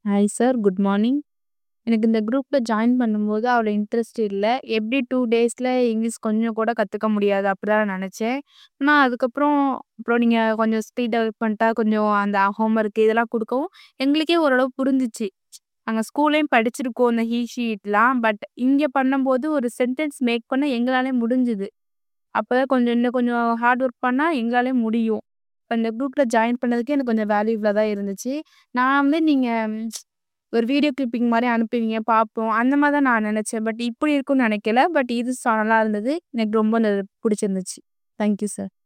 Hi sir, good morning. எனக்கு இந்த குரூப்ல ஜாயின் பண்ணும்போது அவ்வளோ இன்ட்ரெஸ்ட் இல்ல. எப்படி 2 டேஸ்ல இங்கிலீஷ் கொஞ்சம் கூட கத்துக்க முடியாது அப்படிதான் நெனச்சேன். ஆனா அதுக்கப்புறம் அப்புறம் நீங்க கொஞ்சம் ஸ்பீட் டெவலப்மெண்ட்டா கொஞ்சம் அந்த ஹோம் ஒர்க் இதெல்லாம் குடுக்கவும், எங்களுக்கே ஓரளவு புரிஞ்சுச்சு. நாங்க ஸ்கூல்லயும் படிச்சிருக்கோம் இந்த ஹி, ஷி, இட்லாம். பட் இங்க பண்ணும்போது ஒரு சென்டென்ஸ் மேக் பண்ண எங்களாலயே முடிஞ்சுது. அப்பதான் கொஞ்சம் இன்னும் கொஞ்சம் ஹார்ட் ஒர்க் பண்ணா எங்களாலயே முடியும். இப்ப இந்த குரூப்ல ஜாயின் பண்ணதுக்கு எனக்கு கொஞ்சம் வேல்யூபிளா தான் இருந்துச்சு. நான் வந்து நீங்க ஒரு வீடியோ கிளிப்பிங் மாரி அனுப்புவீங்க, பார்ப்போம். அந்த மாரி தான் நான் நெனச்சேன். பட் இப்படி இருக்கும்னு நெனைக்கல. பட் இது ச நல்லா இருந்தது. எனக்கு ரொம்ப புடிச்சிருந்துச்சு. Thank you sir.